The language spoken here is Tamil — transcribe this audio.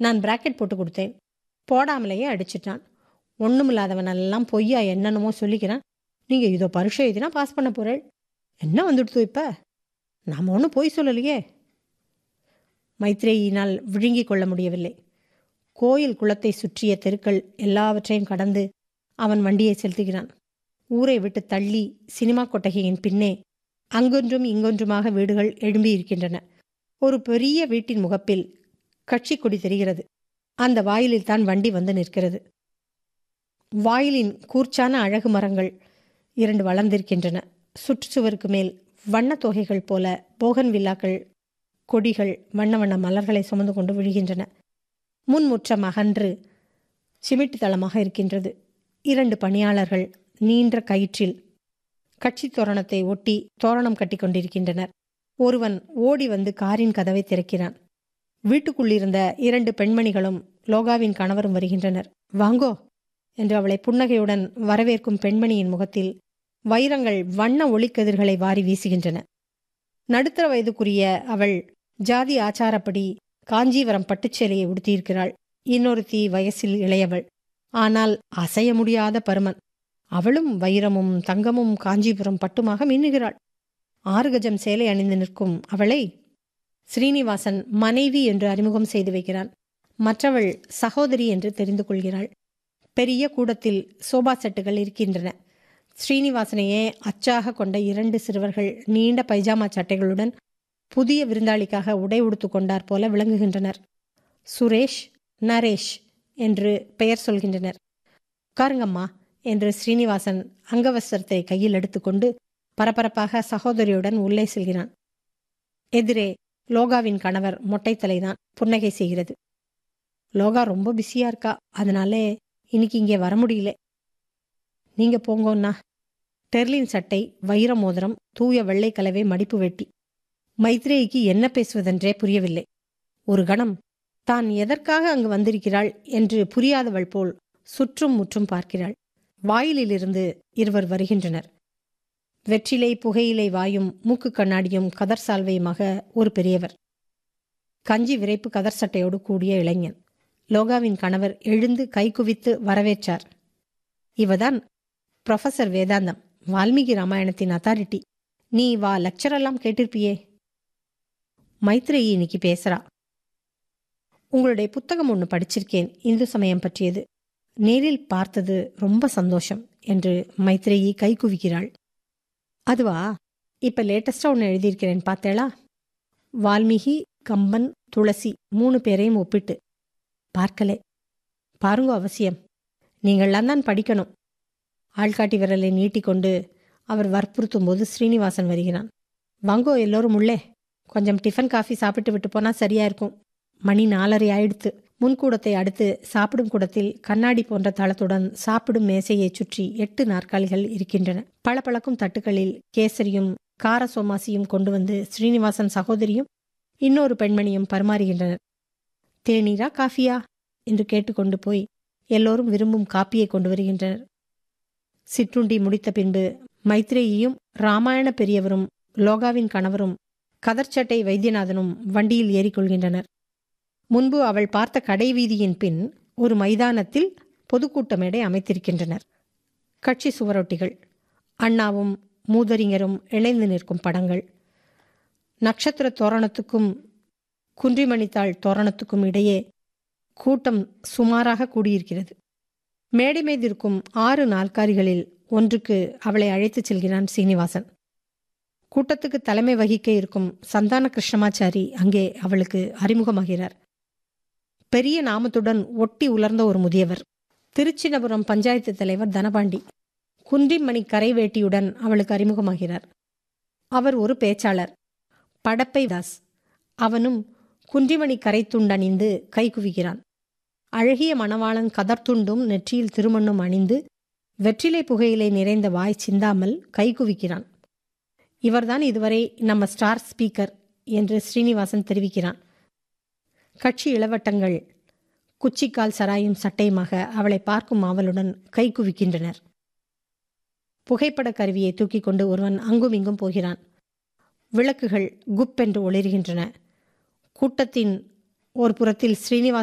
நான் பிராக்கெட் போட்டு கொடுத்தேன் போடாமலேயே அடிச்சிட்டான் ஒன்றுமில்லாதவனெல்லாம் பொய்யா என்னென்னமோ சொல்லிக்கிறான் நீங்கள் இதோ பரீட்சை எழுதினா பாஸ் பண்ண போகிறேள் என்ன வந்துடுத்து இப்போ நாம் ஒன்றும் பொய் சொல்லலையே மைத்ரேயினால் விழுங்கிக் கொள்ள முடியவில்லை கோயில் குளத்தை சுற்றிய தெருக்கள் எல்லாவற்றையும் கடந்து அவன் வண்டியை செலுத்துகிறான் ஊரை விட்டு தள்ளி சினிமா கொட்டகையின் பின்னே அங்கொன்றும் இங்கொன்றுமாக வீடுகள் எழும்பி இருக்கின்றன ஒரு பெரிய வீட்டின் முகப்பில் கட்சி கொடி தெரிகிறது அந்த வாயிலில் தான் வண்டி வந்து நிற்கிறது வாயிலின் கூர்ச்சான அழகு மரங்கள் இரண்டு வளர்ந்திருக்கின்றன சுற்றுச்சுவருக்கு மேல் வண்ணத் தொகைகள் போல போகன் வில்லாக்கள் கொடிகள் வண்ண வண்ண மலர்களை சுமந்து கொண்டு விழுகின்றன முன்முற்றம் அகன்று சிமிட்டு தளமாக இருக்கின்றது இரண்டு பணியாளர்கள் நீண்ட கயிற்றில் கட்சி தோரணத்தை ஒட்டி தோரணம் கட்டி கொண்டிருக்கின்றனர் ஒருவன் ஓடி வந்து காரின் கதவை திறக்கிறான் வீட்டுக்குள்ளிருந்த இரண்டு பெண்மணிகளும் லோகாவின் கணவரும் வருகின்றனர் வாங்கோ என்று அவளை புன்னகையுடன் வரவேற்கும் பெண்மணியின் முகத்தில் வைரங்கள் வண்ண ஒளிக்கதிர்களை வாரி வீசுகின்றன நடுத்தர வயதுக்குரிய அவள் ஜாதி ஆச்சாரப்படி காஞ்சிவரம் பட்டுச்சேலையை உடுத்தியிருக்கிறாள் இன்னொருத்தி வயசில் இளையவள் ஆனால் அசைய முடியாத பருமன் அவளும் வைரமும் தங்கமும் காஞ்சிபுரம் பட்டுமாக மின்னுகிறாள் ஆறு கஜம் சேலை அணிந்து நிற்கும் அவளை ஸ்ரீனிவாசன் மனைவி என்று அறிமுகம் செய்து வைக்கிறான் மற்றவள் சகோதரி என்று தெரிந்து கொள்கிறாள் பெரிய கூடத்தில் சோபா செட்டுகள் இருக்கின்றன ஸ்ரீனிவாசனையே அச்சாக கொண்ட இரண்டு சிறுவர்கள் நீண்ட பைஜாமா சட்டைகளுடன் புதிய விருந்தாளிக்காக உடை உடுத்து கொண்டார் போல விளங்குகின்றனர் சுரேஷ் நரேஷ் என்று பெயர் சொல்கின்றனர் உட்காருங்கம்மா என்று ஸ்ரீனிவாசன் அங்கவஸ்திரத்தை கையில் எடுத்துக்கொண்டு பரபரப்பாக சகோதரியுடன் உள்ளே செல்கிறான் எதிரே லோகாவின் கணவர் மொட்டை தலைதான் புன்னகை செய்கிறது லோகா ரொம்ப பிஸியா இருக்கா அதனாலே இன்னைக்கு இங்கே வர முடியல நீங்க போங்கோண்ணா டெர்லின் சட்டை வைர மோதிரம் தூய வெள்ளை கலவை மடிப்பு வெட்டி மைத்ரேயிக்கு என்ன பேசுவதென்றே புரியவில்லை ஒரு கணம் தான் எதற்காக அங்கு வந்திருக்கிறாள் என்று புரியாதவள் போல் சுற்றும் முற்றும் பார்க்கிறாள் வாயிலிலிருந்து இருவர் வருகின்றனர் வெற்றிலை புகையிலை வாயும் மூக்கு கண்ணாடியும் கதர் சால்வையுமாக ஒரு பெரியவர் கஞ்சி விரைப்பு கதர் சட்டையோடு கூடிய இளைஞன் லோகாவின் கணவர் எழுந்து கைகுவித்து வரவேற்றார் இவதான் ப்ரொஃபசர் வேதாந்தம் வால்மீகி ராமாயணத்தின் அத்தாரிட்டி நீ வா லெக்சர் எல்லாம் கேட்டிருப்பியே மைத்ரேயி இன்னைக்கு பேசுறா உங்களுடைய புத்தகம் ஒன்று படிச்சிருக்கேன் இந்து சமயம் பற்றியது நேரில் பார்த்தது ரொம்ப சந்தோஷம் என்று மைத்ரேயி கை குவிக்கிறாள் அதுவா இப்ப லேட்டஸ்டா ஒன்று எழுதியிருக்கிறேன் பார்த்தேளா வால்மீகி கம்பன் துளசி மூணு பேரையும் ஒப்பிட்டு பார்க்கலே பாருங்க அவசியம் நீங்கள்லாம் தான் படிக்கணும் ஆள்காட்டி விரலை நீட்டிக்கொண்டு அவர் வற்புறுத்தும் போது ஸ்ரீனிவாசன் வருகிறான் வாங்கோ எல்லோரும் உள்ளே கொஞ்சம் டிஃபன் காஃபி சாப்பிட்டு விட்டு போனா சரியா இருக்கும் மணி நாலரை ஆயிடுத்து முன்கூடத்தை அடுத்து சாப்பிடும் கூடத்தில் கண்ணாடி போன்ற தளத்துடன் சாப்பிடும் மேசையை சுற்றி எட்டு நாற்காலிகள் இருக்கின்றன பளபளக்கும் தட்டுகளில் கேசரியும் கார சோமாசியும் கொண்டு வந்து ஸ்ரீனிவாசன் சகோதரியும் இன்னொரு பெண்மணியும் பரிமாறுகின்றனர் தேநீரா காஃபியா என்று கேட்டுக்கொண்டு போய் எல்லோரும் விரும்பும் காப்பியை கொண்டு வருகின்றனர் சிற்றுண்டி முடித்த பின்பு மைத்ரேயியும் ராமாயண பெரியவரும் லோகாவின் கணவரும் கதர்ச்சட்டை வைத்தியநாதனும் வண்டியில் ஏறிக்கொள்கின்றனர் முன்பு அவள் பார்த்த கடை வீதியின் பின் ஒரு மைதானத்தில் பொதுக்கூட்ட மேடை அமைத்திருக்கின்றனர் கட்சி சுவரொட்டிகள் அண்ணாவும் மூதறிஞரும் இணைந்து நிற்கும் படங்கள் நட்சத்திர தோரணத்துக்கும் குன்றிமணித்தாள் தோரணத்துக்கும் இடையே கூட்டம் சுமாராக கூடியிருக்கிறது மேடை மீதிருக்கும் ஆறு நாற்காலிகளில் ஒன்றுக்கு அவளை அழைத்துச் செல்கிறான் சீனிவாசன் கூட்டத்துக்கு தலைமை வகிக்க இருக்கும் சந்தான கிருஷ்ணமாச்சாரி அங்கே அவளுக்கு அறிமுகமாகிறார் பெரிய நாமத்துடன் ஒட்டி உலர்ந்த ஒரு முதியவர் திருச்சினபுரம் பஞ்சாயத்து தலைவர் தனபாண்டி குன்றிமணி கரைவேட்டியுடன் அவளுக்கு அறிமுகமாகிறார் அவர் ஒரு பேச்சாளர் படப்பை தாஸ் அவனும் குன்றிமணி கரைத்துண்டணிந்து கை குவிக்கிறான் அழகிய மணவாளன் கதர்த்துண்டும் நெற்றியில் திருமண்ணும் அணிந்து வெற்றிலை புகையிலை நிறைந்த வாய் சிந்தாமல் கை குவிக்கிறான் இவர்தான் இதுவரை நம்ம ஸ்டார் ஸ்பீக்கர் என்று ஸ்ரீனிவாசன் தெரிவிக்கிறான் கட்சி இளவட்டங்கள் குச்சிக்கால் சராயும் சட்டையுமாக அவளை பார்க்கும் ஆவலுடன் கை குவிக்கின்றனர் புகைப்பட கருவியை தூக்கி கொண்டு ஒருவன் அங்கும் இங்கும் போகிறான் விளக்குகள் குப் என்று ஒளிர்கின்றன கூட்டத்தின் ஒரு புறத்தில் ஸ்ரீனிவாச